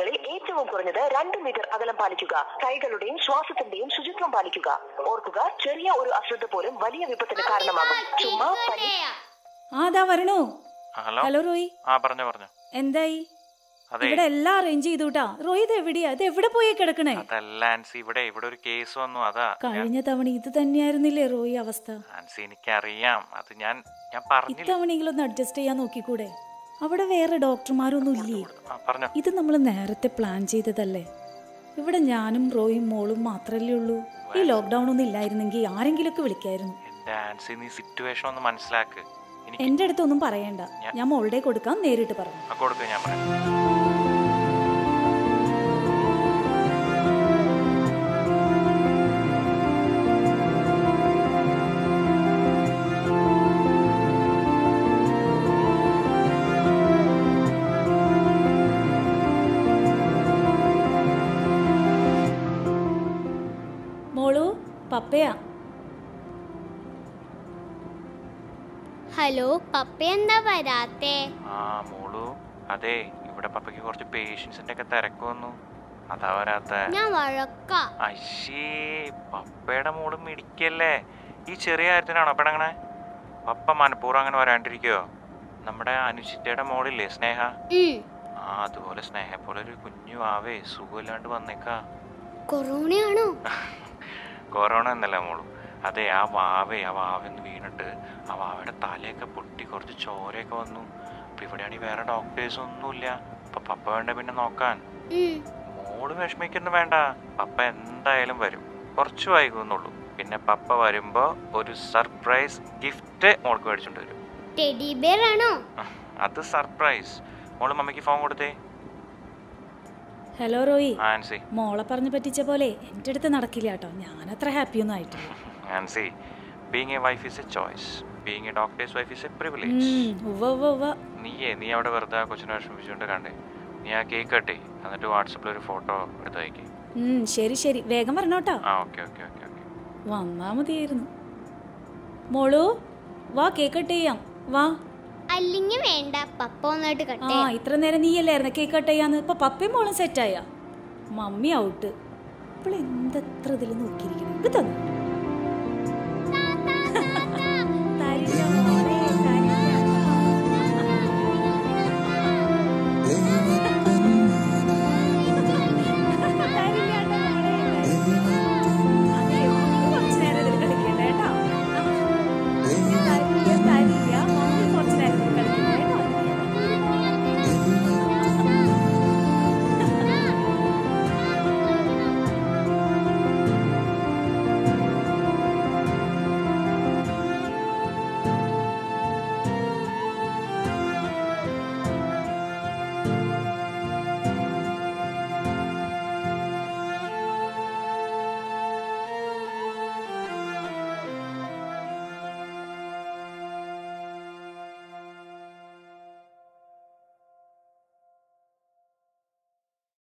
തമ്മിൽ ഏറ്റവും കുറഞ്ഞത് രണ്ട് മീറ്റർ അകലം പാലിക്കുക കൈകളുടെയും ശ്വാസത്തിന്റെയും ശുചിത്വം പാലിക്കുക ഓർക്കുക ചെറിയ ഒരു അശ്രദ്ധ പോലും വലിയ വിപത്തിന് കാരണമാകും ചുമ്മാ പനി ആ അതാ വരണോ ഹലോ ഹലോ റോയ് ആ പറഞ്ഞോ പറഞ്ഞോ എന്തായി അതെ ഇവിടെ എല്ലാം അറേഞ്ച് ചെയ്തുട്ടാ റോയ് ഇത് എവിടെയാ ഇത് എവിടെ പോയി കിടക്കണേ അതല്ല ആൻസി ഇവിടെ ഇവിടെ ഒരു കേസ് വന്നു അതാ ഞാൻ- കഴിഞ്ഞ തവണ ഇത് തന്നെയായിരുന്നില്ലേ റോയ് അവസ്ഥ ആൻസി എനിക്കറിയാം അത് ഞാൻ ഞാൻ പറഞ്ഞില്ല ഇത്തവണയെങ്കിലും ഒന്ന് അഡ്ജസ്റ്റ് ചെയ്യാൻ നോക്കിക്കൂടെ അവിടെ വേറെ ഡോക്ടർമാരൊന്നും ഇല്ലേ ആ, പറഞ്ഞോ ഇത് നമ്മൾ നേരത്തെ പ്ലാൻ ചെയ്തതല്ലേ ഇവിടെ ഞാനും റോയും മോളും മാത്രല്ലേ ഉള്ളൂ ഈ ലോക്ക്ഡൌൺ ഒന്നും ഇല്ലായിരുന്നെങ്കിൽ ആരെങ്കിലുമൊക്കെ വിളിക്കായിരുന്നു എന്റെ ആൻസി നീ സിറ്റുവേഷൻ ഒന്ന് മനസ്സിലാക്ക് എനിക്ക് എന്റെ അടുത്തൊന്നും പറയണ്ട ഞാൻ മോളുടെ കൊടുക്കാൻ നേരിട്ട് പറഞ്ഞു ആ കൊടുക്കുക ഞാൻ പറയാം മോളു പപ്പയാ ഹലോ പപ്പ എന്താ വരാത്തെ ആ മോളു അതെ ഇവിടെ പപ്പയ്ക്ക് കുറച്ച് പേഷ്യൻസിന്റെ ഒക്കെ തിരക്ക് വന്നു അതാ വരാത്ത ഞാൻ വഴക്ക അശ്ശേ പപ്പയുടെ മോള് മിടിക്കല്ലേ ഈ ചെറിയ കാര്യത്തിനാണോ പെടങ്ങണേ പപ്പ മനഃപൂർവ്വം അങ്ങനെ വരാണ്ടിരിക്കോ നമ്മുടെ അനുചിറ്റയുടെ മോളില്ലേ സ്നേഹ ഉം. ആ അതുപോലെ സ്നേഹ പോലെ ഒരു കുഞ്ഞു ആവേ സുഖമില്ലാണ്ട് വന്നേക്കാ കൊറോണയാണോ കൊറോണ എന്നല്ല മോളു അതെ ആ വാവേ ആ വാവെന്ന് വീണിട്ട് ആ വാവയുടെ തലയൊക്കെ പൊട്ടി കുറച്ച് ചോരയൊക്കെ വന്നു അപ്പൊ ഇവിടെയാണെങ്കിൽ വേറെ ഡോക്ടേഴ്സ് ഒന്നുമില്ല അപ്പൊ പപ്പ വേണ്ട പിന്നെ നോക്കാൻ ഉം. മോള് വിഷമിക്കുന്നു വേണ്ട പപ്പ എന്തായാലും വരും കുറച്ച് വൈകുന്നുള്ളൂ പിന്നെ പപ്പ വരുമ്പോ ഒരു സർപ്രൈസ് ഗിഫ്റ്റ് മോൾക്ക് മേടിച്ചോണ്ട് വരും ടെഡി ബെയർ ആണോ അത് സർപ്രൈസ് മോള് മമ്മിക്ക് ഫോൺ കൊടുത്തേ ഹലോ റോയി ആൻസി മോളെ പറഞ്ഞു പറ്റിച്ച പോലെ എൻ്റെ അടുത്ത് നടക്കില്ല കേട്ടോ ഞാൻ അത്ര ഹാപ്പിയൊന്നും ആയിട്ടില്ല Ancy being a wife is a choice being a doctor's wife is a privilege ഉം, ഉവ്വ ഉവ്വ ഉവ്വ നീയേ നീ അവിടെ വെറുതെ ആ കൊച്ചിനെ വിഷമിച്ചുകൊണ്ട് കണ്ടേ നീ ആ കേക്ക് കട്ടേ എന്നിട്ട് വാട്സപ്പിൽ ഒരു ഫോട്ടോ എടുത്ത് അയക്കേ ഉം, ശരി ശരി വേഗം വരണോട്ടോ ആ ഓക്കെ ഓക്കെ ഓക്കെ ഓക്കെ വന്നാ മതിയായിരുന്നു മോളു വാ കേക്ക് കട്ട് ചെയ്യാം വാ അല്ലെങ്കിൽ വേണ്ട പപ്പ വന്നിട്ട് ആ കട്ടെ ഇത്ര നേരം നീയല്ലായിരുന്നു കേക്ക് കട്ട് ചെയ്യാന്ന് ഇപ്പൊ പപ്പയും മോളും സെറ്റായ മമ്മി ഔട്ട് ഇപ്പോൾ എന്തെത്ര ഇതിൽ നോക്കിയിരിക്കണം ഇത് തന്നു